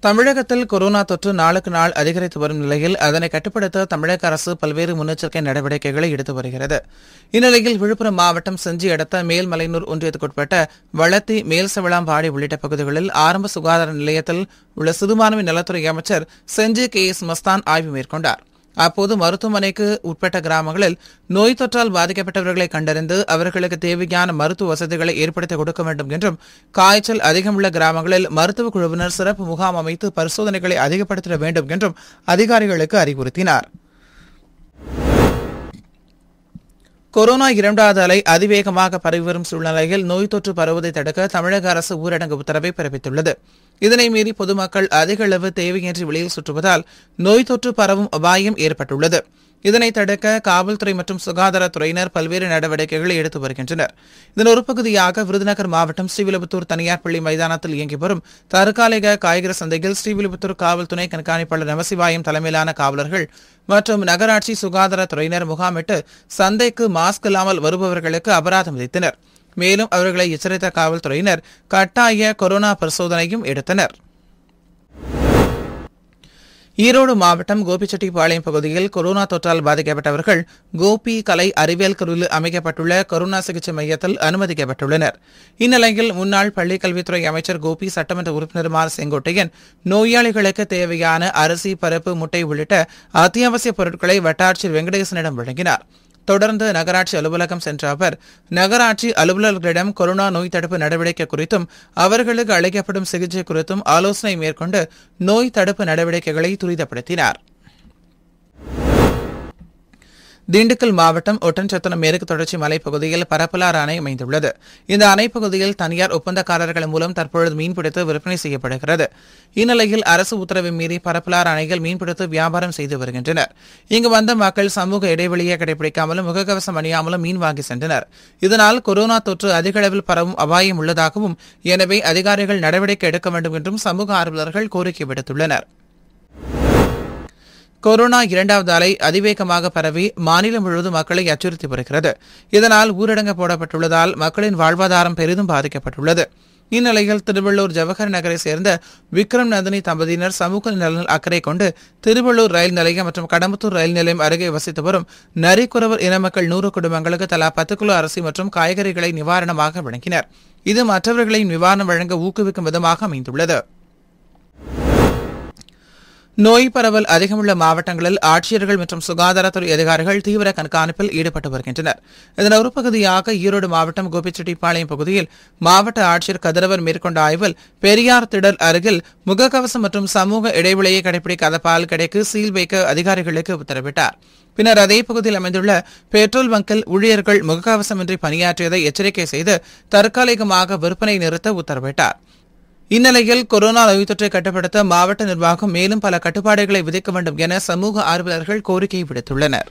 தமிழகத்தில் கொரோனா தொற்று நாளுக்கு நாள் அதிகரித்து வரும் நிலையில் அதனை கட்டுப்படுத்த தமிழக அரசு பல்வேறு முன்னெச்சரிக்கை நடவடிக்கைகளை எடுத்து வருகிறது இந்நிலையில் விழுப்புரம் மாவட்டம் செஞ்சி அடுத்த மேல்மலையனூர் ஒன்றியத்துக்குட்பட்ட வளத்தி மேல்சவிளாம்பாடி உள்ளிட்ட பகுதிகளில் ஆரம்ப சுகாதார நிலையத்தில் உள்ள சிறுபான்மை நலத்துறை அமைச்சர் செஞ்சி கே எஸ் மஸ்தான் ஆய்வு மேற்கொண்டார் அப்போது மருத்துவமனைக்கு உட்பட்ட கிராமங்களில் நோய் தொற்றால் பாதிக்கப்பட்டவர்களை கண்டறிந்து அவர்களுக்கு தேவையான மருத்துவ வசதிகளை ஏற்படுத்தி கொடுக்க வேண்டும் என்றும் காய்ச்சல் அதிகமுள்ள கிராமங்களில் மருத்துவ குழுவினர் சிறப்பு முகாம் அமைத்து பரிசோதனைகளை அதிகப்படுத்த வேண்டும் என்றும் அதிகாரிகளுக்கு அறிவுறுத்தினார் கொரோனா இரண்டாவது அலை அதிவேகமாக பரவி வரும் சூழ்நிலையில் நோய் தொற்று பரவுவதை தடுக்க தமிழக அரசு ஊரடங்கு உத்தரவை பிறப்பித்துள்ளது இதனை மீறி பொதுமக்கள் அதிக அளவு தேவையின்றி வெளியில் சுற்றுவதால் நோய் தொற்று பரவும் அபாயம் ஏற்பட்டுள்ளது இதனை தடுக்க காவல்துறை மற்றும் சுகாதாரத்துறையினர் பல்வேறு நடவடிக்கைகளை எடுத்து வருகின்றனர் இதன் ஒரு பகுதியாக விருதுநகர் மாவட்டம் ஸ்ரீவில்லிபுத்தூர் தனியார் பள்ளி மைதானத்தில் இயங்கி வரும் தற்காலிக காய்கறி சந்தையில் ஸ்ரீவில்லிபுத்தூர் காவல் துணை கண்காணிப்பாளர் நமசிவாயம் தலைமையிலான காவலர்கள் மற்றும் நகராட்சி சுகாதாரத்துறையினர் முகாமிட்டு சந்தைக்கு மாஸ்க் இல்லாமல் வருபவர்களுக்கு அபராதம் விதித்தனர் மேலும் அவர்களை எச்சரித்த காவல்துறையினர் கட்டாய கொரோனா பரிசோதனையும் எடுத்தனர் ஈரோடு மாவட்டம் கோபிச்செட்டிப்பாளையம் பகுதியில் கொரோனா தொற்றால் பாதிக்கப்பட்டவர்கள் கோபி கலை அறிவியல் கல்லூரியில் அமைக்கப்பட்டுள்ள கொரோனா சிகிச்சை மையத்தில் அனுமதிக்கப்பட்டுள்ளனர் இந்நிலையில் முன்னாள் பள்ளிக் கல்வித்துறை அமைச்சர் கோபி சட்டமன்ற உறுப்பினருமான செங்கோட்டையன் நோயாளிகளுக்கு தேவையான அரிசி பருப்பு முட்டை உள்ளிட்ட அத்தியாவசிய பொருட்களை வட்டாட்சியர் வெங்கடேசனிடம் வழங்கினார் தொடர்ந்து நகராட்சி அலுவலகம் சென்ற அவர் நகராட்சி அலுவலர்களிடம் கொரோனா நோய் தடுப்பு நடவடிக்கை குறித்தும் அவர்களுக்கு அளிக்கப்படும் சிகிச்சை குறித்தும் ஆலோசனை மேற்கொண்டு நோய் தடுப்பு நடவடிக்கைகளை துரிதப்படுத்தினார் திண்டுக்கல் மாவட்டம் ஒட்டன்சத்திரம் மேற்கு தொடர்ச்சி மலைப்பகுதியில் பரப்பலார் அணை அமைந்துள்ளது இந்த அணைப்பகுதியில் தனியார் ஒப்பந்தக்காரர்கள் மூலம் தற்பொழுது மீன்பிடித்து விற்பனை செய்யப்படுகிறது இந்நிலையில் அரசு உத்தரவை மீறி பரப்பலார் அணையில் மீன்பிடித்து வியாபாரம் செய்து வருகின்றனர் இங்கு வந்த மக்கள் சமூக இடைவெளியை கடைபிடிக்காமலும் முகக்கவசம் அணியாமலும் மீன் வாங்கி சென்றனர் இதனால் கொரோனா தொற்று அதிக அளவில் பரவும் அபாயம் உள்ளதாகவும் எனவே அதிகாரிகள் நடவடிக்கை எடுக்க வேண்டும் என்றும் சமூக ஆர்வலர்கள் கோரிக்கை விடுத்துள்ளனர் கொரோனா இரண்டாவது அலை அதிவேகமாக பரவி மாநிலம் முழுவதும் மக்களை அச்சுறுத்தி வருகிறது இதனால் ஊரடங்கு போடப்பட்டுள்ளதால் மக்களின் வாழ்வாதாரம் பெரிதும் பாதிக்கப்பட்டுள்ளது இந்நிலையில் திருவள்ளூர் ஜவஹர் நகரை சேர்ந்த விக்ரம் நந்தினி தம்பதியினர் சமூக நலனில் அக்கறை கொண்டு திருவள்ளூர் ரயில் நிலையம் மற்றும் கடம்பத்தூர் ரயில் நிலையம் அருகே வசித்து வரும் நரிக்குறவர் இன மக்கள் நூறு குடும்பங்களுக்கு தலா பத்து கிலோ அரிசி மற்றும் காய்கறிகளை நிவாரணமாக வழங்கினர் இது மற்றவர்களையும் நிவாரணம் வழங்க ஊக்குவிக்கும் விதமாக அமைந்துள்ளது நோய் பரவல் அதிகமுள்ள மாவட்டங்களில் ஆட்சியர்கள் மற்றும் சுகாதாரத்துறை அதிகாரிகள் தீவிர கண்காணிப்பில் ஈடுபட்டு வருகின்றனர் இதன் ஒரு பகுதியாக ஈரோடு மாவட்டம் கோபிச்செட்டிப்பாளையம் பகுதியில் மாவட்ட ஆட்சியர் கதிரவர் மேற்கொண்ட ஆய்வில் பெரியார் திடல் அருகில் முகக்கவசம் மற்றும் சமூக இடைவெளியை கடைபிடிக்காத பால் கடைக்கு சீல் வைக்க அதிகாரிகளுக்கு உத்தரவிட்டார் பின்னர் அதே பகுதியில் அமைந்துள்ள பெட்ரோல் பங்கில் ஊழியர்கள் முகக்கவசமின்றி பணியாற்றியதை எச்சரிக்கை செய்து தற்காலிகமாக விற்பனை நிறுத்த உத்தரவிட்டார் இந்நிலையில் கொரோனா நோய் தொற்றை கட்டுப்படுத்த மாவட்ட நிர்வாகம் மேலும் பல கட்டுப்பாடுகளை விதிக்க வேண்டும் என சமூக ஆர்வலர்கள் கோரிக்கை விடுத்துள்ளனர்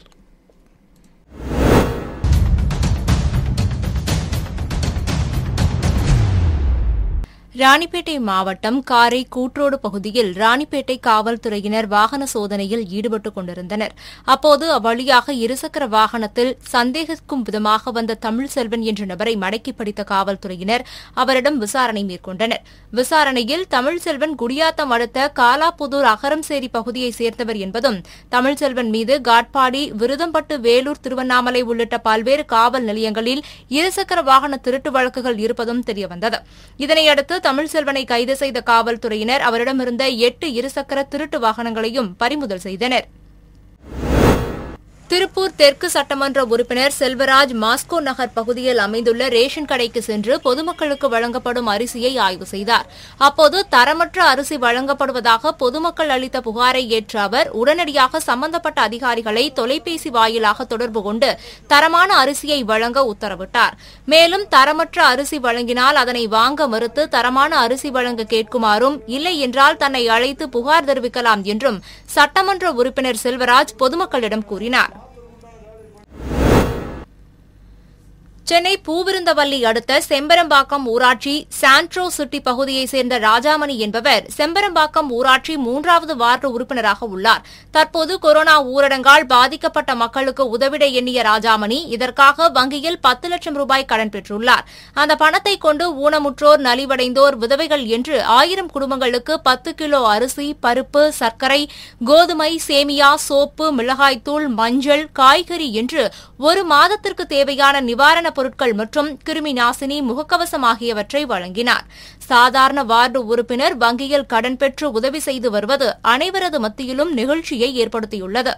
ராணிப்பேட்டை மாவட்டம் காரை கூட்ரோடு பகுதியில் ராணிப்பேட்டை காவல்துறையினர் வாகன சோதனையில் ஈடுபட்டுக் கொண்டிருந்தனர் அப்போது அவ்வழியாக இருசக்கர வாகனத்தில் சந்தேகிக்கும் விதமாக வந்த தமிழ்செல்வன் என்ற நபரை மடக்கி பிடித்த காவல்துறையினர் அவரிடம் விசாரணை மேற்கொண்டனர் விசாரணையில் தமிழ்செல்வன் குடியாத்தம் அடுத்த காலாப்புதூர் அகரம்சேரி பகுதியைச் சேர்ந்தவர் என்பதும் தமிழ்செல்வன் மீது காட்பாடி விருதம்பட்டு வேலூர் திருவண்ணாமலை உள்ளிட்ட பல்வேறு காவல் நிலையங்களில் இருசக்கர வாகன திருட்டு வழக்குகள் இருப்பதும் தெரியவந்தது இதனையடுத்து தமிழ்செல்வனை கைது செய்த காவல்துறையினர் அவரிடமிருந்த எட்டு இருசக்கர திருட்டு வாகனங்களையும் பறிமுதல் செய்தனர் திருப்பூர் தெற்கு சட்டமன்ற உறுப்பினர் செல்வராஜ் மாஸ்கோ நகர் பகுதியில் அமைந்துள்ள ரேஷன் கடைக்கு சென்று பொதுமக்களுக்கு வழங்கப்படும் அரிசியை ஆய்வு செய்தார் அப்போது தரமற்ற அரிசி வழங்கப்படுவதாக பொதுமக்கள் அளித்த புகாரை ஏற்ற அவர் உடனடியாக சம்பந்தப்பட்ட அதிகாரிகளை தொலைபேசி வாயிலாக தொடர்பு கொண்டு தரமான அரிசியை வழங்க உத்தரவிட்டார் மேலும் தரமற்ற அரிசி வழங்கினால் அதனை வாங்க மறுத்து தரமான அரிசி வழங்க கேட்குமாறும் இல்லை என்றால் தன்னை அழைத்து புகார் தெரிவிக்கலாம் என்றும் சட்டமன்ற உறுப்பினர் செல்வராஜ் பொதுமக்களிடம் கூறினார் சென்னை பூவிருந்தவல்லி அடுத்த செம்பரம்பாக்கம் ஊராட்சி சாண்ட்ரோ சிட்டி பகுதியைச் சேர்ந்த ராஜாமணி என்பவர் செம்பரம்பாக்கம் ஊராட்சி மூன்றாவது வார்டு உறுப்பினராக உள்ளார் தற்போது கொரோனா ஊரடங்கால் பாதிக்கப்பட்ட மக்களுக்கு உதவிட எண்ணிய ராஜாமணி இதற்காக வங்கியில் பத்து லட்சம் ரூபாய் கடன் பெற்றுள்ளார் அந்த பணத்தை கொண்டு ஊனமுற்றோர் நலிவடைந்தோர் விதவைகள் என்று ஆயிரம் குடும்பங்களுக்கு பத்து கிலோ அரிசி பருப்பு சர்க்கரை கோதுமை சேமியா சோப்பு மிளகாய்த்தூள் மஞ்சள் காய்கறி என்று ஒரு மாதத்திற்கு தேவையான நிவாரணப் பொருட்கள் மற்றும் கிருமி நாசினி முகக்கவசம் ஆகியவற்றை வழங்கினார் சாதாரண வார்டு உறுப்பினர் வங்கியில் கடன் பெற்று உதவி செய்து வருவது அனைவரது மத்தியிலும் நிகழ்ச்சியை ஏற்படுத்தியுள்ளது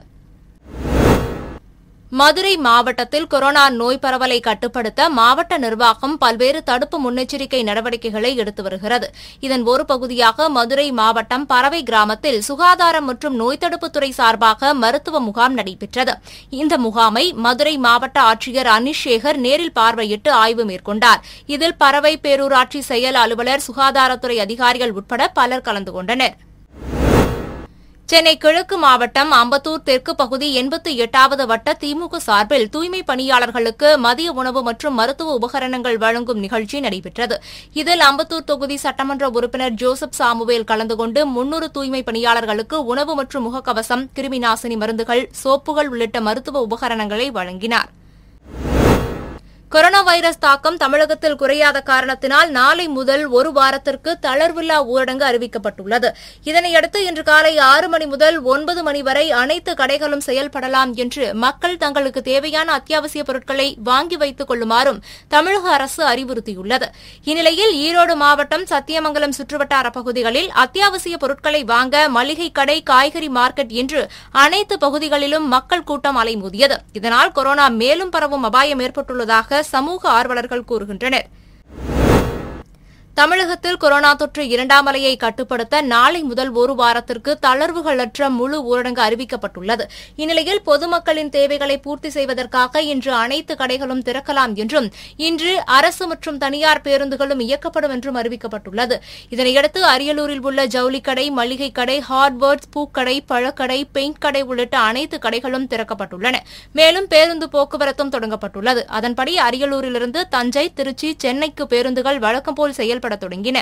மதுரை மாவட்டத்தில் கொரோனா நோய் பரவலை கட்டுப்படுத்த மாவட்ட நிர்வாகம் பல்வேறு தடுப்பு முன்னெச்சரிக்கை நடவடிக்கைகளை எடுத்து வருகிறது இதன் ஒரு பகுதியாக மதுரை மாவட்டம் பறவை கிராமத்தில் சுகாதாரம் மற்றும் நோய் தடுப்புத்துறை சார்பாக மருத்துவ முகாம் நடைபெற்றது இந்த முகாமை மதுரை மாவட்ட ஆட்சியர் அனிஷ் சேகர் நேரில் பார்வையிட்டு ஆய்வு மேற்கொண்டார் இதில் பறவை பேரூராட்சி செயல் அலுவலர் சுகாதாரத்துறை அதிகாரிகள் உட்பட பலர் கலந்து கொண்டனர் சென்னை கிழக்கு மாவட்டம் அம்பத்தூர் தெற்கு பகுதி எண்பத்தி எட்டாவது வட்ட திமுக சார்பில் தூய்மை பணியாளர்களுக்கு மதிய உணவு மற்றும் மருத்துவ உபகரணங்கள் வழங்கும் நிகழ்ச்சி நடைபெற்றது இதில் அம்பத்தூர் தொகுதி சட்டமன்ற உறுப்பினர் ஜோசப் சாமுவேல் கலந்து கொண்டு முன்னூறு தூய்மை பணியாளர்களுக்கு உணவு மற்றும் முகக்கவசம் கிருமிநாசினி மருந்துகள் சோப்புகள் உள்ளிட்ட மருத்துவ உபகரணங்களை வழங்கினார் கொரோனா வைரஸ் தாக்கம் தமிழகத்தில் குறையாத காரணத்தினால் நாளை முதல் ஒரு வாரத்திற்கு தளர்வில்லா ஊரடங்கு அறிவிக்கப்பட்டுள்ளது இதனையடுத்து இன்று காலை ஆறு மணி முதல் ஒன்பது மணி வரை அனைத்து கடைகளும் செயல்படலாம் என்று மக்கள் தங்களுக்கு தேவையான அத்தியாவசிய பொருட்களை வாங்கி வைத்துக் கொள்ளுமாறும் தமிழக அரசு அறிவுறுத்தியுள்ளது இந்நிலையில் ஈரோடு மாவட்டம் சத்தியமங்கலம் சுற்றுவட்டார பகுதிகளில் அத்தியாவசிய பொருட்களை வாங்க மளிகை கடை காய்கறி மார்க்கெட் என்று அனைத்து பகுதிகளிலும் மக்கள் கூட்டம் அலைமோதியது இதனால் கொரோனா மேலும் பரவும் அபாயம் ஏற்பட்டுள்ளதாக சமூக ஆர்வலர்கள் கூறுகின்றனர் தமிழகத்தில் கொரோனா தொற்று இரண்டாம் அலையை கட்டுப்படுத்த நாளை முதல் ஒரு வாரத்திற்கு தளர்வுகளற்ற முழு ஊரடங்கு அறிவிக்கப்பட்டுள்ளது இந்நிலையில் பொதுமக்களின் தேவைகளை பூர்த்தி செய்வதற்காக இன்று அனைத்து கடைகளும் திறக்கலாம் என்றும் இன்று அரசு மற்றும் தனியார் பேருந்துகளும் இயக்கப்படும் என்றும் அறிவிக்கப்பட்டுள்ளது இதனையடுத்து அரியலூரில் உள்ள ஜவுளிக்கடை மளிகை கடை ஹார்ட்வேர்ட்ஸ் பூக்கடை பழக்கடை பெயிண்ட் கடை உள்ளிட்ட அனைத்து கடைகளும் திறக்கப்பட்டுள்ளன மேலும் பேருந்து போக்குவரத்தும் தொடங்கப்பட்டுள்ளது அதன்படி அரியலூரிலிருந்து தஞ்சை திருச்சி சென்னைக்கு பேருந்துகள் வழக்கம் போல் செயல்பட தொடங்கின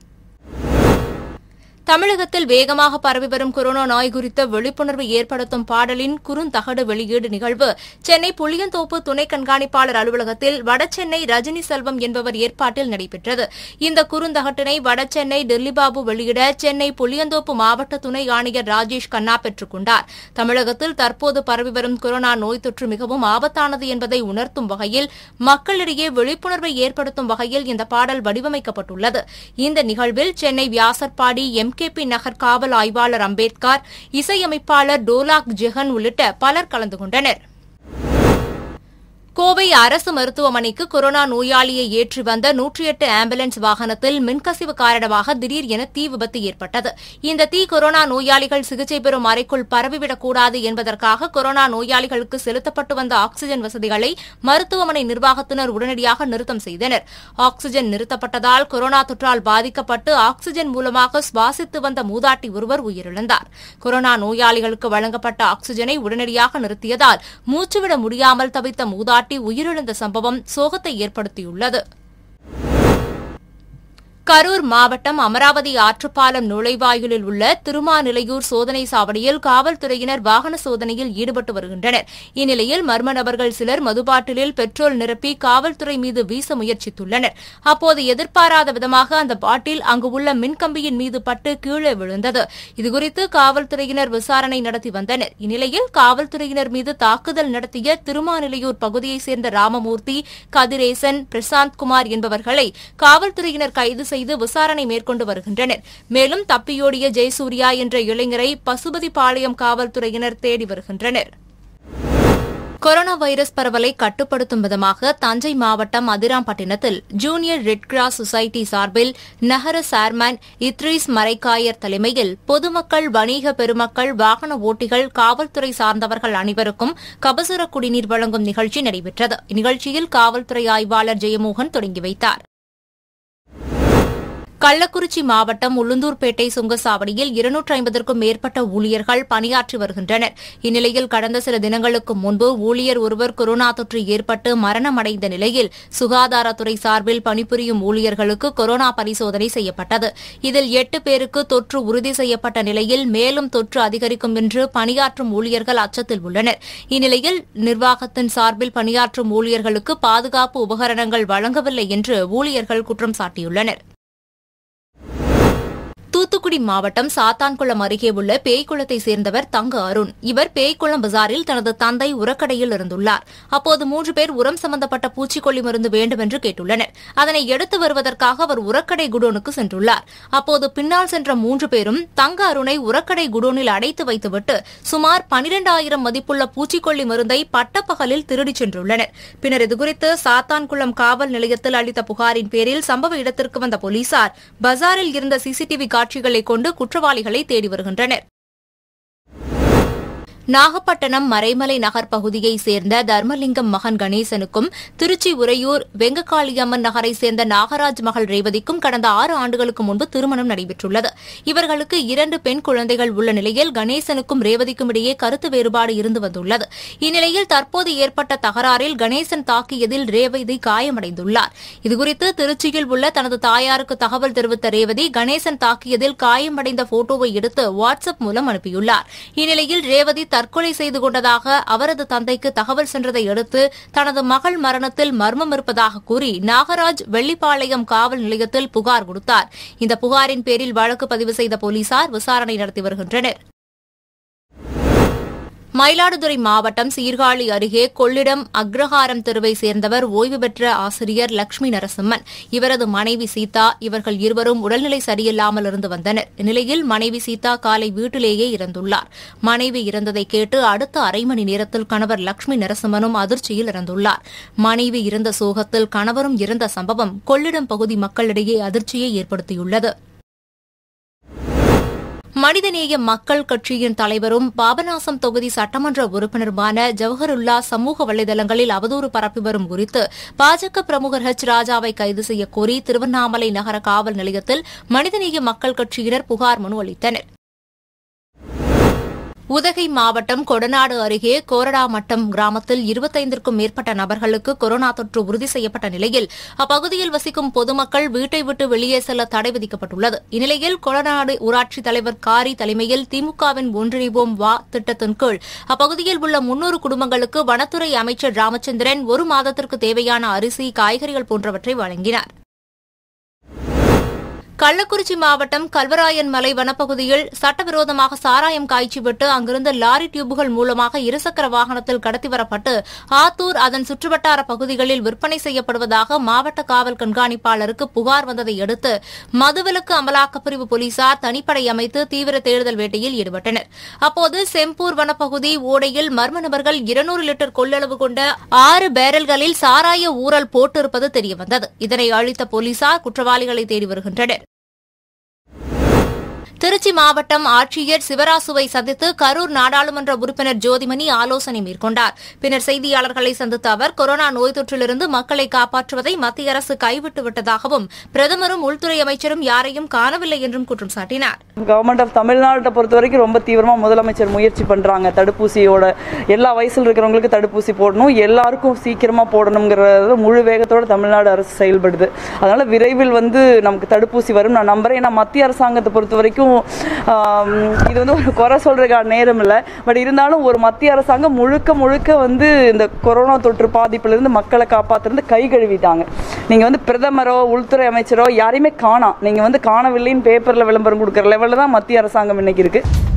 தமிழகத்தில் வேகமாக பரவி வரும் கொரோனா நோய் குறித்த விழிப்புணர்வு ஏற்படுத்தும் பாடலின் குறுந்தகடு வெளியீடு நிகழ்வு சென்னை புளியந்தோப்பு துணை கண்காணிப்பாளர் அலுவலகத்தில் வடசென்னை ரஜினி செல்வம் என்பவர் ஏற்பாட்டில் நடைபெற்றது இந்த குறுந்தகட்டினை வடசென்னை டெல்லிபாபு வெளியிட சென்னை புளியந்தோப்பு மாவட்ட துணை ஆணையர் ராஜேஷ் கண்ணா பெற்றுக் கொண்டார் தமிழகத்தில் தற்போது பரவி வரும் கொரோனா நோய் தொற்று மிகவும் ஆபத்தானது என்பதை உணர்த்தும் வகையில் மக்களிடையே விழிப்புணர்வை ஏற்படுத்தும் வகையில் இந்த பாடல் வடிவமைக்கப்பட்டுள்ளது இந்த நிகழ்வில் Chennai Vyasarpadi M K B Nagar காவல் ஆய்வாளர் அம்பேத்கர் இசையமைப்பாளர் டோலாக் ஜெகன் உள்ளிட்ட பலர் கலந்து கொண்டனர் கோவை அரசு மருத்துவமனைக்கு கொரோனா நோயாளியை ஏற்றி வந்த நூற்றி எட்டு ஆம்புலன்ஸ் வாகனத்தில் மின்கசிவு காரணமாக திடீர் என தீ விபத்து ஏற்பட்டது இந்த தீ கொரோனா நோயாளிகள் சிகிச்சை பெறும் அறைக்குள் பரவிவிடக்கூடாது என்பதற்காக கொரோனா நோயாளிகளுக்கு செலுத்தப்பட்டு வந்த ஆக்ஸிஜன் வசதிகளை மருத்துவமனை நிர்வாகத்தினர் உடனடியாக நிறுத்தம் செய்தனர் ஆக்ஸிஜன் நிறுத்தப்பட்டதால் கொரோனா தொற்றால் பாதிக்கப்பட்டு ஆக்ஸிஜன் மூலமாக சுவாசித்து வந்த மூதாட்டி ஒருவர் உயிரிழந்தார் கொரோனா நோயாளிகளுக்கு வழங்கப்பட்ட ஆக்ஸிஜனை உடனடியாக நிறுத்தியதால் மூச்சுவிட முடியாமல் தவித்த மூதாட்டி உயிரிழந்த சம்பவம் சோகத்தை ஏற்படுத்தியுள்ளது கரூர் மாவட்டம் அமராவதி ஆற்றுப்பாலம் நுழைவாயிலில் உள்ள திருமாநிலையூர் சோதனை சாவடியில் காவல்துறையினர் வாகன சோதனையில் ஈடுபட்டு வருகின்றனர் இந்நிலையில் மர்ம நபர்கள் சிலர் மதுபாட்டிலில் பெட்ரோல் நிரப்பி காவல்துறை மீது வீச முயற்சித்துள்ளனர் அப்போது எதிர்பாராத விதமாக அந்த பாட்டில் அங்கு உள்ள மின்கம்பியின் மீது பட்டு கீழே விழுந்தது இதுகுறித்து காவல்துறையினர் விசாரணை நடத்தி வந்தனர் இந்நிலையில் காவல்துறையினர் மீது தாக்குதல் நடத்திய திருமாநிலையூர் பகுதியைச் சேர்ந்த ராமமூர்த்தி கதிரேசன் பிரசாந்த் குமார் என்பவர்களை காவல்துறையினர் கைது செய்து விசாரணை மேற்கொண்டு வருகின்றனர் மேலும் தப்பியோடிய ஜெயசூர்யா என்ற இளைஞரை பசுபதிபாளையம் காவல்துறையினர் தேடி வருகின்றனர் கொரோனா வைரஸ் பரவலை கட்டுப்படுத்தும் விதமாக தஞ்சை மாவட்டம் அதிராம்பட்டினத்தில் ஜூனியர் ரெட் கிராஸ் சொசைட்டி சார்பில் நகர சேர்மேன் இத்ரீஸ் மரைக்காயர் தலைமையில் பொதுமக்கள் வணிக பெருமக்கள் வாகன ஓட்டிகள் காவல்துறை சார்ந்தவர்கள் அனைவருக்கும் கபசுர குடிநீர் வழங்கும் நிகழ்ச்சி நடைபெற்றது இந்நிகழ்ச்சியில் காவல்துறை ஆய்வாளர் ஜெயமோகன் தொடங்கி வைத்தார் கள்ளக்குறிச்சி மாவட்டம் உளுந்தூர்பேட்டை சுங்கசாவடியில் இருநூற்று ஐம்பதற்கும் மேற்பட்ட ஊழியர்கள் பணியாற்றி வருகின்றனர் இந்நிலையில் கடந்த சில தினங்களுக்கு முன்பு ஊழியர் ஒருவர் கொரோனா தொற்று ஏற்பட்டு மரணமடைந்த நிலையில் சுகாதாரத்துறை சார்பில் பணிபுரியும் ஊழியர்களுக்கு கொரோனா பரிசோதனை செய்யப்பட்டது இதில் எட்டு பேருக்கு தொற்று உறுதி செய்யப்பட்ட நிலையில் மேலும் தொற்று அதிகரிக்கும் என்று பணியாற்றும் ஊழியர்கள் அச்சத்தில் உள்ளனர் இந்நிலையில் நிர்வாகத்தின் சார்பில் பணியாற்றும் ஊழியர்களுக்கு பாதுகாப்பு உபகரணங்கள் வழங்கவில்லை என்று ஊழியர்கள் குற்றம் சாட்டியுள்ளனர் தூத்துக்குடி மாவட்டம் சாத்தான்குளம் அருகே உள்ள பேய்க்குளத்தை சேர்ந்தவர் தங்க அருண் இவர் பேய்க்குளம் பஜாரில் தனது தந்தை உரக்கடையில் இருந்துள்ளார் அப்போது மூன்று பேர் உரம் சம்பந்தப்பட்ட பூச்சிக்கொல்லி மருந்து வேண்டும் என்று கேட்டுள்ளனர் அதனை எடுத்து வருவதற்காக அவர் உரக்கடை குடோனுக்கு சென்றுள்ளார் அப்போது பின்னால் சென்ற மூன்று பேரும் தங்க அருணை உரக்கடை குடோனில் அடைத்து வைத்துவிட்டு சுமார் பனிரெண்டாயிரம் மதிப்புள்ள பூச்சிக்கொல்லி மருந்தை பட்டப்பகலில் திருடிச் சென்றுள்ளனர் பின்னர் இதுகுறித்து சாத்தான்குளம் காவல் நிலையத்தில் அளித்த புகாரின் பேரில் சம்பவ இடத்திற்கு வந்த போலீசார் பஜாரில் இருந்த சிசிடிவி காட்சிகளை கொண்டு குற்றவாளிகளை தேடி வருகின்றனர் நாகப்பட்டினம் மறைமலை நகர் பகுதியைச் சேர்ந்த தர்மலிங்கம் மகன் கணேசனுக்கும் திருச்சி உறையூர் வெங்கக்காளியம்மன் நகரை சேர்ந்த நாகராஜ் மகள் ரேவதிக்கும் கடந்த ஆறு ஆண்டுகளுக்கு முன்பு திருமணம் நடைபெற்றுள்ளது இவர்களுக்கு இரண்டு பெண் குழந்தைகள் உள்ள நிலையில் கணேசனுக்கும் ரேவதிக்கும் இடையே கருத்து வேறுபாடு இருந்து வந்துள்ளது இந்நிலையில் தற்போது ஏற்பட்ட தகராறில் கணேசன் தாக்கியதில் ரேவதி காயமடைந்துள்ளார் இதுகுறித்து திருச்சியில் உள்ள தனது தாயாருக்கு தகவல் தெரிவித்த ரேவதி கணேசன் தாக்கியதில் காயமடைந்த போட்டோவை எடுத்து வாட்ஸ்அப் மூலம் அனுப்பியுள்ளார் இந்நிலையில் ரேவதி தற்கொலை செய்து கொண்டதாக அவரது தந்தைக்கு தகவல் சென்றதை அடுத்து தனது மகள் மரணத்தில் மர்மம் இருப்பதாக கூறி நாகராஜ் வெள்ளிப்பாளையம் காவல் நிலையத்தில் புகார் கொடுத்தார் இந்த புகாரின் பேரில் வழக்கு பதிவு செய்த போலீசார் விசாரணை நடத்தி வருகின்றனர் மயிலாடுதுறை மாவட்டம் சீர்காழி அருகே கொள்ளிடம் அக்ரஹாரம் தெருவை சேர்ந்தவர் ஓய்வு பெற்ற ஆசிரியர் லட்சுமி நரசிம்மன் இவரது மனைவி சீதா இவர்கள் இருவரும் உடல்நிலை சரியில்லாமல் இருந்து வந்தனர் இந்நிலையில் மனைவி சீதா காலை வீட்டிலேயே இறந்துள்ளார் மனைவி இறந்ததை கேட்டு அடுத்த அரை மணி நேரத்தில் கணவர் லட்சுமி நரசிம்மனும் அதிர்ச்சியில் இறந்துள்ளார் மனைவி இறந்த சோகத்தில் கணவரும் இறந்த சம்பவம் கொள்ளிடம் பகுதி மக்களிடையே அதிர்ச்சியை ஏற்படுத்தியுள்ளது மனிதநேய மக்கள் கட்சியின் தலைவரும் பாபநாசம் தொகுதி சட்டமன்ற உறுப்பினருமான ஜவஹருல்லா சமூக வலைதளங்களில் அவதூறு பரப்பி வரும் குறித்து பாஜக பிரமுகர் ஹெச் ராஜாவை கைது செய்யக் கோரி திருவண்ணாமலை நகர காவல் நிலையத்தில் மனிதநேய மக்கள் கட்சியினர் புகார் மனு அளித்தனர் உதகை மாவட்டம் கொடநாடு அருகே கோரடாமட்டம் கிராமத்தில் இருபத்தைந்திற்கும் மேற்பட்ட நபர்களுக்கு கொரோனா தொற்று உறுதி செய்யப்பட்ட நிலையில் அப்பகுதியில் வசிக்கும் பொதுமக்கள் வீட்டை விட்டு வெளியே செல்ல தடை விதிக்கப்பட்டுள்ளது இந்நிலையில் கொடநாடு ஊராட்சித் தலைவர் காரி தலைமையில் திமுகவின் ஒன்றிணைவோம் வா திட்டத்தின் கீழ் அப்பகுதியில் உள்ள முன்னூறு குடும்பங்களுக்கு வனத்துறை அமைச்சர் ராமச்சந்திரன் ஒரு மாதத்திற்கு தேவையான அரிசி காய்கறிகள் போன்றவற்றை வழங்கினார் கள்ளக்குறிச்சி மாவட்டம் கல்வராயன் மலை வனப்பகுதியில் சட்டவிரோதமாக சாராயம் காய்ச்சிவிட்டு அங்கிருந்த லாரி டியூபுகள் மூலமாக இருசக்கர வாகனத்தில் கடத்தி வரப்பட்டு ஆத்தூர் அதன் சுற்றுவட்டார பகுதிகளில் விற்பனை செய்யப்படுவதாக மாவட்ட காவல் கண்காணிப்பாளருக்கு புகார் வந்ததை அடுத்து மதுவிலக்கு அமலாக்கப்பிரிவு போலீசார் தனிப்படை அமைத்து தீவிர தேடுதல் வேட்டையில் ஈடுபட்டனர் அப்போது செம்பூர் வனப்பகுதி ஓடையில் மர்ம நபர்கள் இருநூறு லிட்டர் கொள்ளளவு கொண்ட ஆறு பேரல்களில் சாராய ஊறல் போட்டிருப்பது தெரியவந்தது இதனை அழித்த போலீசார் குற்றவாளிகளை தேடி வருகின்றனர் திருச்சி மாவட்டம் ஆட்சியர் சிவராசுவை சந்தித்து கரூர் நாடாளுமன்ற உறுப்பினர் ஜோதிமணி ஆலோசனை மேற்கொண்டார் பின்னர் செய்தியாளர்களை சந்தித்த அவர் கொரோனா நோய் தொற்றிலிருந்து மக்களை காப்பாற்றுவதை மத்திய அரசு கைவிட்டு விட்டதாகவும் பிரதமரும் உள்துறை அமைச்சரும் யாரையும் காணவில்லை என்றும் குற்றம் சாட்டினார் கவர்மெண்ட் ஆஃப் தமிழ்நாட்டை பொறுத்த வரைக்கும் ரொம்ப தீவிரமாக முதலமைச்சர் முயற்சி பண்ணுறாங்க தடுப்பூசியோட எல்லா வயசில் இருக்கிறவங்களுக்கு தடுப்பூசி போடணும் எல்லாருக்கும் சீக்கிரமாக போடணுங்கிறது முழு வேகத்தோட தமிழ்நாடு அரசு செயல்படுது அதனால் விரைவில் வந்து நமக்கு தடுப்பூசி வரும் நான் நம்புறேன் ஏன்னா மத்திய அரசாங்கத்தை பொறுத்த வரைக்கும் ஆம், இது வந்து ஒரு குறை சொல்கிறதுக்கான நேரம் இல்லை பட் இருந்தாலும் ஒரு மத்திய அரசாங்கம் முழுக்க முழுக்க வந்து இந்த கொரோனா தொற்று பாதிப்பிலிருந்து மக்களை காப்பாற்றுறது கை கழுவிட்டாங்க நீங்கள் வந்து பிரதமரோ உள்துறை அமைச்சரோ யாரையுமே காணாம் நீங்கள் வந்து காணவில்லைன்னு பேப்பரில் விளம்பரம் கொடுக்குற லெவலில் தான் மத்திய அரசாங்கம் இன்னைக்கு இருக்குது